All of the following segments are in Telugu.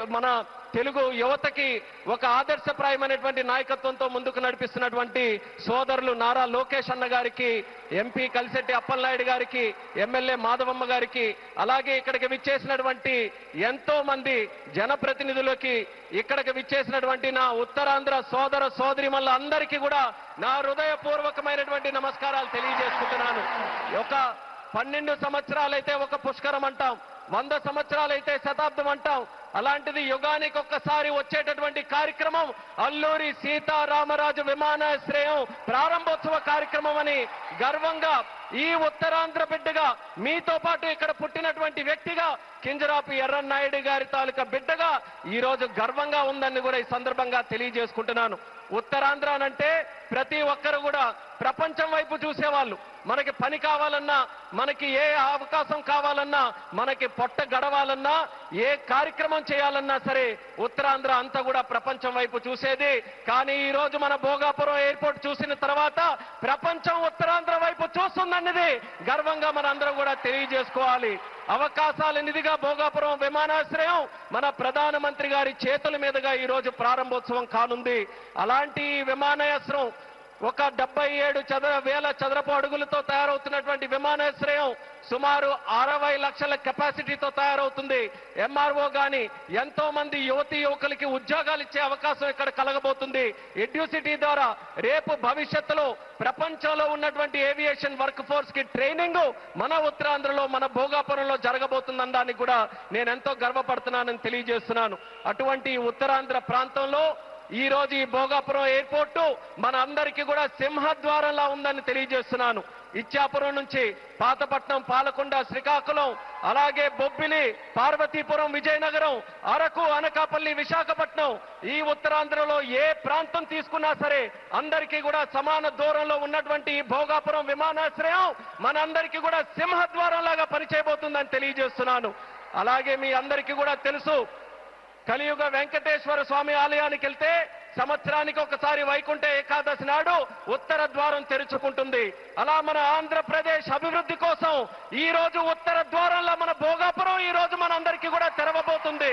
మన తెలుగు యువతకి ఒక ఆదర్శప్రాయమైనటువంటి నాయకత్వంతో ముందుకు నడిపిస్తున్నటువంటి సోదరులు నారా లోకేష్ అన్న గారికి ఎంపీ కలిసెట్టి అప్పలనాయుడు గారికి ఎమ్మెల్యే మాధవమ్మ గారికి అలాగే ఇక్కడికి విచ్చేసినటువంటి ఎంతో మంది జనప్రతినిధులకి ఇక్కడికి విచ్చేసినటువంటి నా ఉత్తరాంధ్ర సోదర సోదరిమల్ల అందరికీ కూడా నా హృదయపూర్వకమైనటువంటి నమస్కారాలు తెలియజేసుకుంటున్నాను ఒక పన్నెండు సంవత్సరాలైతే ఒక పుష్కరం అంటాం వంద సంవత్సరాలైతే శతాబ్దం అంటాం అలాంటిది యుగానికి ఒక్కసారి వచ్చేటటువంటి కార్యక్రమం అల్లూరి సీతారామరాజు విమానాశ్రయం ప్రారంభోత్సవ కార్యక్రమం అని గర్వంగా ఈ ఉత్తరాంధ్ర బిడ్డగా మీతో పాటు ఇక్కడ పుట్టినటువంటి వ్యక్తిగా కింజరాపు ఎర్రన్నాయుడు గారి తాలూకా బిడ్డగా ఈ రోజు గర్వంగా ఉందని కూడా ఈ సందర్భంగా తెలియజేసుకుంటున్నాను ఉత్తరాంధ్ర అంటే ప్రతి ఒక్కరు కూడా ప్రపంచం వైపు చూసేవాళ్ళు మనకి పని కావాలన్నా మనకి ఏ అవకాశం కావాలన్నా మనకి పొట్ట గడవాలన్నా ఏ కార్యక్రమం చేయాలన్నా సరే ఉత్తరాంధ్ర అంతా కూడా ప్రపంచం వైపు చూసేది కానీ ఈ రోజు మన భోగాపురం ఎయిర్పోర్ట్ చూసిన తర్వాత ప్రపంచం ఉత్తరాంధ్ర వైపు చూస్తుందన్నది గర్వంగా మన అందరం కూడా తెలియజేసుకోవాలి అవకాశాల నిధిగా భోగాపురం విమానాశ్రయం మన ప్రధానమంత్రి గారి చేతుల మీదుగా ఈ రోజు ప్రారంభోత్సవం కానుంది అలాంటి ఈ విమానాశ్రయం ఒక డెబ్బై ఏడు చదర వేల చదరపు అడుగులతో తయారవుతున్నటువంటి విమానాశ్రయం సుమారు అరవై లక్షల కెపాసిటీతో తయారవుతుంది ఎంఆర్ఓ గాని ఎంతో మంది యువతి యువకులకి ఉద్యోగాలు ఇచ్చే అవకాశం ఇక్కడ కలగబోతుంది ఎడ్యూసిటీ ద్వారా రేపు భవిష్యత్తులో ప్రపంచంలో ఉన్నటువంటి ఏవియేషన్ వర్క్ ఫోర్స్ కి ట్రైనింగ్ మన ఉత్తరాంధ్రలో మన భోగాపురంలో జరగబోతుందనడానికి కూడా నేను ఎంతో గర్వపడుతున్నానని తెలియజేస్తున్నాను అటువంటి ఈ ఉత్తరాంధ్ర ప్రాంతంలో ఈ రోజు ఈ భోగాపురం ఎయిర్పోర్టు మన అందరికీ కూడా సింహద్వారంలా ఉందని తెలియజేస్తున్నాను ఇచ్చాపురం నుంచి పాతపట్నం పాలకొండ శ్రీకాకుళం అలాగే బొబ్బిలి పార్వతీపురం విజయనగరం అరకు అనకాపల్లి విశాఖపట్నం ఈ ఉత్తరాంధ్రలో ఏ ప్రాంతం తీసుకున్నా సరే అందరికీ కూడా సమాన దూరంలో ఉన్నటువంటి ఈ భోగాపురం విమానాశ్రయం మనందరికీ కూడా సింహద్వారం లాగా పనిచేయబోతుందని తెలియజేస్తున్నాను అలాగే మీ అందరికీ కూడా తెలుసు కలియుగ వెంకటేశ్వర స్వామి ఆలయానికి వెళ్తే సంవత్సరానికి ఒకసారి వైకుంఠ ఏకాదశి నాడు ఉత్తర ద్వారం తెరుచుకుంటుంది అలా మన ఆంధ్రప్రదేశ్ అభివృద్ధి కోసం ఈ రోజు ఉత్తర ద్వారంలో మన భోగాపురం ఈ రోజు మనందరికీ కూడా తెరవబోతుంది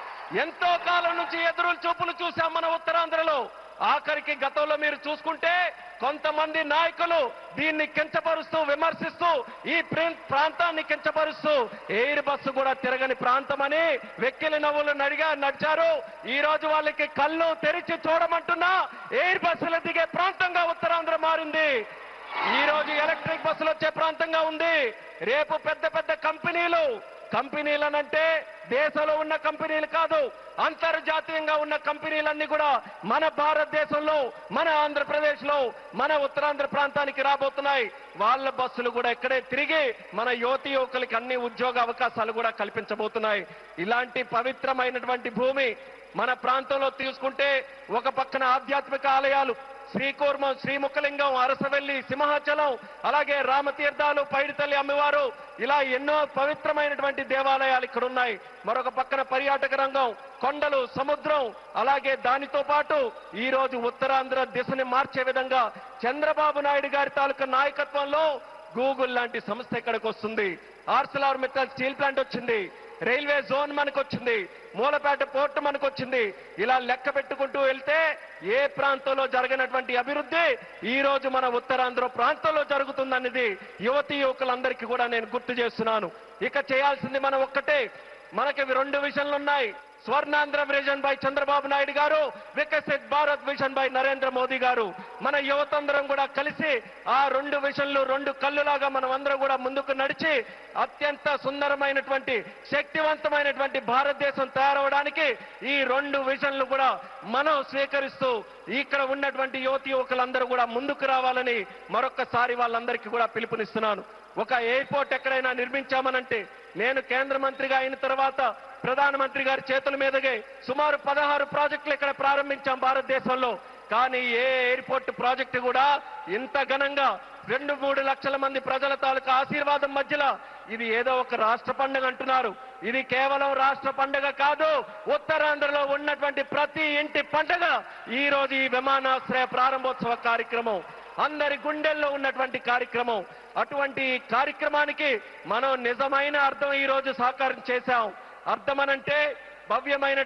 ఎంతో కాలం నుంచి ఎదురు చూపులు చూసాం మన ఉత్తరాంధ్రలో ఆఖరికి గతంలో మీరు చూసుకుంటే కొంతమంది నాయకులు దీన్ని కించపరుస్తూ విమర్శిస్తూ ఈ ప్రిన్- ప్రాంతాన్ని కించపరుస్తూ ఎయిర్ బస్సు కూడా తిరగని ప్రాంతమని వెక్కిలి నవ్వులు నడిగా నడిచారు ఈ రోజు వాళ్ళకి కళ్ళు తెరిచి చూడమంటున్నా ఎయిర్ బస్సులు దిగే ప్రాంతంగా ఉత్తరాంధ్ర మారింది ఈ రోజు ఎలక్ట్రిక్ బస్సులు వచ్చే ప్రాంతంగా ఉంది రేపు పెద్ద పెద్ద కంపెనీలు కంపెనీలనంటే దేశంలో ఉన్న కంపెనీలు కాదు అంతర్జాతీయంగా ఉన్న కంపెనీలన్నీ కూడా మన భారతదేశంలో మన ఆంధ్రప్రదేశ్ లో మన ఉత్తరాంధ్ర ప్రాంతానికి రాబోతున్నాయి వాళ్ళ బస్సులు కూడా ఇక్కడే తిరిగి మన యువతి యువకులకి అన్ని ఉద్యోగ అవకాశాలు కూడా కల్పించబోతున్నాయి ఇలాంటి పవిత్రమైనటువంటి భూమి మన ప్రాంతంలో తీసుకుంటే ఒక పక్కన ఆధ్యాత్మిక ఆలయాలు శ్రీకూర్మం శ్రీముఖలింగం అరసవెల్లి సింహాచలం అలాగే రామతీర్థాలు పైడితల్లి అమ్మవారు ఇలా ఎన్నో పవిత్రమైనటువంటి దేవాలయాలు ఇక్కడ ఉన్నాయి మరొక పక్కన పర్యాటక రంగం కొండలు సముద్రం అలాగే దానితో పాటు ఈ రోజు ఉత్తరాంధ్ర దిశని మార్చే విధంగా చంద్రబాబు నాయుడు గారి తాలూకా నాయకత్వంలో గూగుల్ లాంటి సంస్థ ఇక్కడికి వస్తుంది ఆర్సలార్ మిత్తల్ స్టీల్ ప్లాంట్ వచ్చింది రైల్వే జోన్ మనకు వచ్చింది మూలపేట పోర్టు మనకు వచ్చింది ఇలా లెక్క పెట్టుకుంటూ వెళ్తే ఏ ప్రాంతంలో జరగనటువంటి అభివృద్ధి ఈ రోజు మన ఉత్తరాంధ్ర ప్రాంతంలో జరుగుతుందన్నది యువతి యువకులందరికీ కూడా నేను గుర్తు చేస్తున్నాను ఇక చేయాల్సింది మనం ఒక్కటే మనకి రెండు విషన్లు ఉన్నాయి Swarnandhra vision by Chandrababu Naidu garu Viksit Bharat vision by Narendra Modi garu మన యువతందరం కూడా కలిసి ఆ రెండు విషన్లు రెండు కళ్ళులాగా మనం అందరం కూడా ముందుకు నడిచి అత్యంత సుందరమైనటువంటి శక్తివంతమైనటువంటి భారతదేశం తయారవడానికి ఈ రెండు విజన్లు కూడా మనం స్వీకరిస్తూ ఇక్కడ ఉన్నటువంటి యువతి యువకులందరూ కూడా ముందుకు రావాలని మరొక్కసారి వాళ్ళందరికీ కూడా పిలుపునిస్తున్నాను ఒక ఎయిర్పోర్ట్ ఎక్కడైనా నిర్మించామనంటే నేను కేంద్ర మంత్రిగా అయిన తర్వాత ప్రధానమంత్రి గారి చేతుల మీదుగా సుమారు పదహారు ప్రాజెక్టులు ఇక్కడ ప్రారంభించాం భారతదేశంలో కానీ ఏ ఎయిర్పోర్ట్ ప్రాజెక్టు కూడా ఇంత ఘనంగా రెండు మూడు లక్షల మంది ప్రజల తాలూకా ఆశీర్వాదం మధ్యలో ఇది ఏదో ఒక రాష్ట్ర పండుగ అంటున్నారు ఇది కేవలం రాష్ట్ర పండుగ కాదు ఉత్తరాంధ్రలో ఉన్నటువంటి ప్రతి ఇంటి పండుగ ఈ రోజు ఈ విమానాశ్రయ ప్రారంభోత్సవ కార్యక్రమం అందరి గుండెల్లో ఉన్నటువంటి కార్యక్రమం అటువంటి ఈ కార్యక్రమానికి మనం నిజమైన అర్థం ఈ రోజు సాకారం చేశాం అర్థమనంటే భవ్యమైన